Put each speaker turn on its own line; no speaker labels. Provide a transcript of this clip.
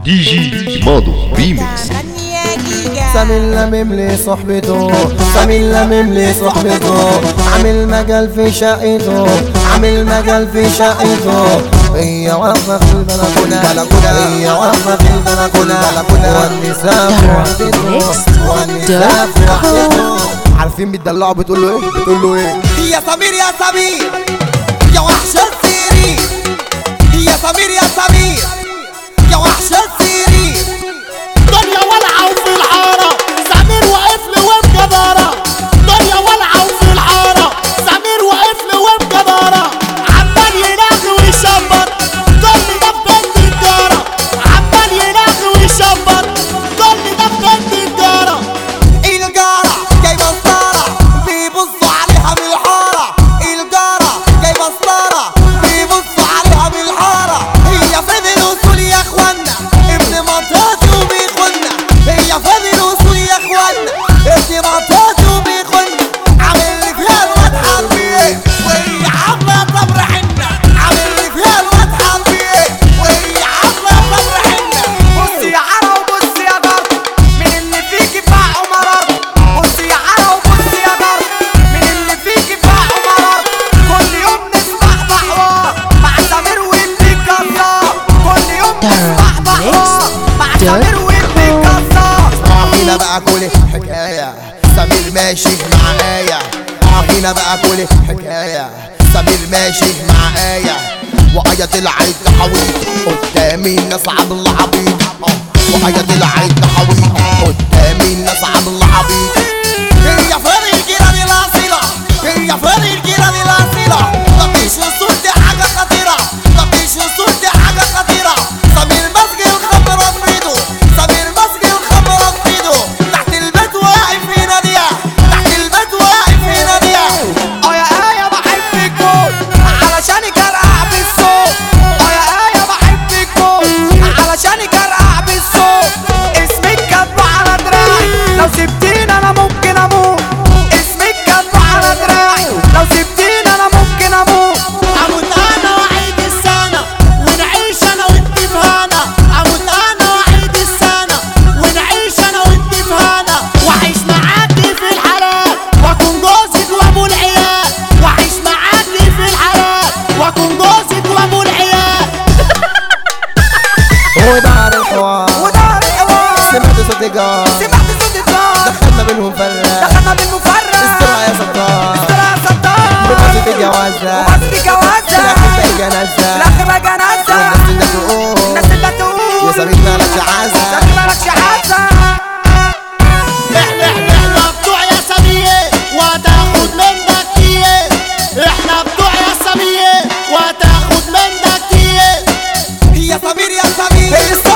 دي جي ماضو ريميكس
سامي لمم لي صحبته سامي لمم لي صحبته عامل مجال في شقته عامل مجال في شقته هي واقفة في البلكونة هي واقفة في البلكونة والنساء في وحدته والنساء في وحدته عارفين بتدلعوا بتقول له ايه بتقول له ايه
يا سمير يا سمير يا وحش السيري يا سمير يا سمير يا وحش السيري
دنيا ولعة وفي الحارة سمير واقف لي وبجدارة دنيا ولعة وفي الحارة سمير واقف لي وبجدارة عمال يناغي ويشبط كل ده بجد الجارة عمال يناغي ويشبط كل ده بجد الجارة
الجارة جايبة ستارة بيبصوا عليها بالحارة الجارة جايبة ستارة بيبصوا عليها بالحارة هي فين الوصول يا اخوانا ابن منطقتي وبيخنا هي فين الوصول يا اخوانا ابن منطقتي وبيخنا عامل لي فيها الواد حربي وهي عاملة صبر حنة عامل لي فيها الواد حربي وهي عاملة صبر حنة بصي يا عرا وبصي يا جار من اللي فيكي باع مرار بصي يا عرا وبصي يا جار من اللي فيكي باع مرار كل يوم نسمع بحوار مع سمير واللي كسار كل يوم نسمع بحوار مع سمير واللي كسار
اه هنا بقى كل حكاية سمير ماشي معايا اه هنا بقى كل حكاية سمير ماشي معايا وآية طلعت تحويط قدامي الناس عامل عبيط اه وآية طلعت تحويط قدامي الناس عامل عبيط
هي فين الجيران الاصيلة هي فين الجيران الاصيلة مفيش وصول دي حاجة خطيرة مفيش وصول دي حاجة خطيرة سمير مسجي الخمرة في ايده سمير مسجي الخمرة في ايده تحت البيت واقف في نادية تحت البيت واقف في نادية اه يا آية بحبك موت علشانك ارقع بالصوت اه يا آية بحبك موت علشانك ارقع بالصوت اسمك كاتبه على دراعي لو سبتيني انا ممكن اموت اسمك كاتبه على دراعي لو سبتيني انا ممكن اموت
اموت انا وعيد السنة ونعيش انا وانت في هنا اموت انا وعيد السنة ونعيش انا وانت في هنا واعيش معاكي في الحلال واكون جوزك وابو العيال واعيش معاكي في الحلال واكون جوزك وابو العيال
ودار الحوار
ودار الحوار
سمعت صوت جار
سمعت صوت الدار
دخلنا بينهم فرق
دخلنا بالمفرق
استرا يا ستار
استرا ستار
بمسجد الجوازة
وقصد جوازة
لكن في جنازة
الاخر بقى جنازة
والناس اللي تقول
الناس اللي تقول
يا سمير مالكش عازة
سمير مالكش عازة
احنا احنا احنا بتوع يا سمية وهتاخد منك ايه احنا بتوع يا سمية وهتاخد منك ايه
يا سمير يا سمير